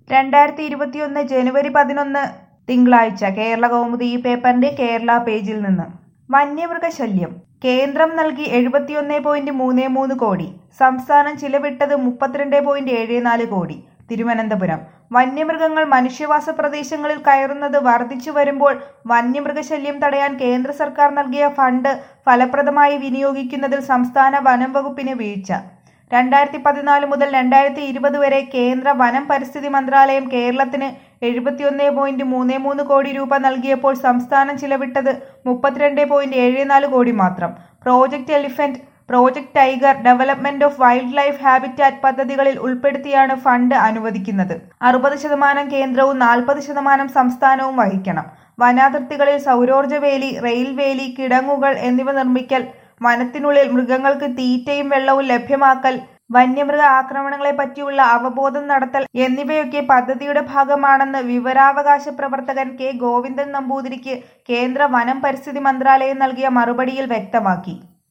രണ്ടായിരത്തി ഇരുപത്തിയൊന്ന് ജനുവരി പതിനൊന്ന് തിങ്കളാഴ്ച കേരള കൗമുദി ഈ പേപ്പറിന്റെ കേരള പേജിൽ നിന്ന് വന്യമൃഗശല്യം കേന്ദ്രം നൽകി എഴുപത്തിയൊന്ന് പോയിന്റ് മൂന്ന് മൂന്ന് കോടി സംസ്ഥാനം ചിലവിട്ടത് മുപ്പത്തിരണ്ട് പോയിന്റ് ഏഴ് നാല് കോടി തിരുവനന്തപുരം വന്യമൃഗങ്ങൾ മനുഷ്യവാസ പ്രദേശങ്ങളിൽ കയറുന്നത് വർദ്ധിച്ചു വരുമ്പോൾ വന്യമൃഗശല്യം തടയാൻ കേന്ദ്ര സർക്കാർ നൽകിയ ഫണ്ട് ഫലപ്രദമായി വിനിയോഗിക്കുന്നതിൽ സംസ്ഥാന വനം വകുപ്പിന് വീഴ്ച രണ്ടായിരത്തി പതിനാല് മുതൽ രണ്ടായിരത്തി ഇരുപത് വരെ കേന്ദ്ര വനം പരിസ്ഥിതി മന്ത്രാലയം കേരളത്തിന് എഴുപത്തിയൊന്ന് പോയിന്റ് മൂന്ന് മൂന്ന് കോടി രൂപ നൽകിയപ്പോൾ സംസ്ഥാനം ചിലവിട്ടത് മുപ്പത്തിരണ്ട് പോയിന്റ് ഏഴ് നാല് കോടി മാത്രം project elephant project tiger development of wildlife habitat പദ്ധതികളിൽ ഉൾപ്പെടുത്തിയാണ് ഫണ്ട് അനുവദിക്കുന്നത് അറുപത് ശതമാനം കേന്ദ്രവും നാൽപ്പത് ശതമാനം സംസ്ഥാനവും വഹിക്കണം വനാതിർത്തികളിൽ സൗരോർജ്ജ വേലി റെയിൽ വേലി കിടങ്ങുകൾ എന്നിവ നിർമ്മിക്കൽ വനത്തിനുള്ളിൽ മൃഗങ്ങൾക്ക് തീറ്റയും വെള്ളവും ലഭ്യമാക്കൽ വന്യമൃഗ ആക്രമണങ്ങളെ പറ്റിയുള്ള അവബോധം നടത്തൽ എന്നിവയൊക്കെ പദ്ധതിയുടെ ഭാഗമാണെന്ന് വിവരാവകാശ പ്രവർത്തകൻ കെ ഗോവിന്ദൻ നമ്പൂതിരിക്ക് കേന്ദ്ര വനം പരിസ്ഥിതി മന്ത്രാലയം നൽകിയ മറുപടിയിൽ വ്യക്തമാക്കി